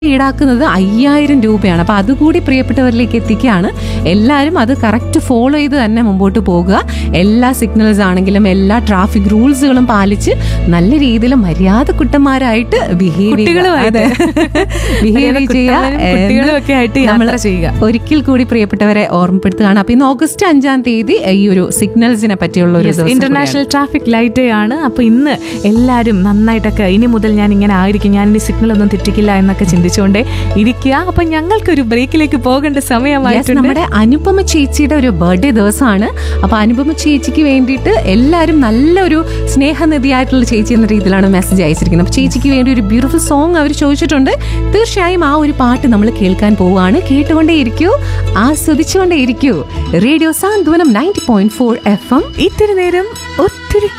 ഈടാക്കുന്നത് അയ്യായിരം രൂപയാണ് അപ്പൊ അതുകൂടി പ്രിയപ്പെട്ടവരിലേക്ക് എത്തിക്കുകയാണ് എല്ലാവരും അത് കറക്റ്റ് ഫോളോ ചെയ്ത് തന്നെ മുമ്പോട്ട് പോകുക എല്ലാ സിഗ്നൽസ് ആണെങ്കിലും എല്ലാ ട്രാഫിക് റൂൾസുകളും പാലിച്ച് നല്ല രീതിയിൽ മര്യാദ കുട്ടന്മാരായിട്ട് ബിഹേവ് കുട്ടികളുമായിട്ട്. ബിഹേവ് മര്യാദ ചെയ്യുക കുട്ടന്മാരും കുട്ടികളും ഒക്കെ ആയിട്ട് യാത്ര നമ്മള് ചെയ്യുക. ഒരിക്കൽ കൂടി പ്രിയപ്പെട്ടവരെ ഓർമ്മപ്പെടുത്തുകയാണ് അപ്പൊ ഇന്ന് ഓഗസ്റ്റ് അഞ്ചാം തീയതി ഈ ഒരു സിഗ്നൽസിനെ പറ്റിയുള്ള ഒരു ദിവസം ഇന്റർനാഷണൽ ട്രാഫിക് ലൈറ്റ് ഡേ ആണ് അപ്പൊ ഇന്ന് എല്ലാവരും നന്നായിട്ടൊക്കെ ഇനി മുതൽ ഞാൻ ഇങ്ങനെ ആയിരിക്കും ഞാൻ ഇനി സിഗ്നൽ ഒന്നും തെറ്റിക്കില്ല എന്നൊക്കെ ചിന്തിച്ചുകൊണ്ടേ ഇരിക്കുക അപ്പൊ ഞങ്ങൾക്കൊരു ബ്രേക്കിലേക്ക് പോകേണ്ട Yes, സമയമായിട്ടുണ്ട് നമ്മുടെ അനുപമ ചേച്ചിയുടെ ഒരു ബർത്ത്ഡേ ദിവസമാണ് അപ്പൊ അനുപമ ചേച്ചിക്ക് വേണ്ടിയിട്ട് എല്ലാവരും നല്ലൊരു സ്നേഹനിധിയായിട്ടുള്ള ചേച്ചി എന്ന രീതിയിലാണ് മെസ്സേജ് അയച്ചിരിക്കുന്നത് അപ്പൊ ചേച്ചിക്ക് വേണ്ടി ഒരു ബ്യൂട്ടിഫുൾ സോങ് അവർ ചോദിച്ചിട്ടുണ്ട് തീർച്ചയായും ആ ഒരു പാട്ട് നമ്മൾ കേൾക്കാൻ പോവുകയാണ് കേട്ടുകൊണ്ടേ ഇരിക്കൂ ആസ്വദിച്ചുകൊണ്ടേ ഇരിക്കൂ radio Santhwanam ninety point four F M ഇത്തിരി നേരം ഒത്തിരി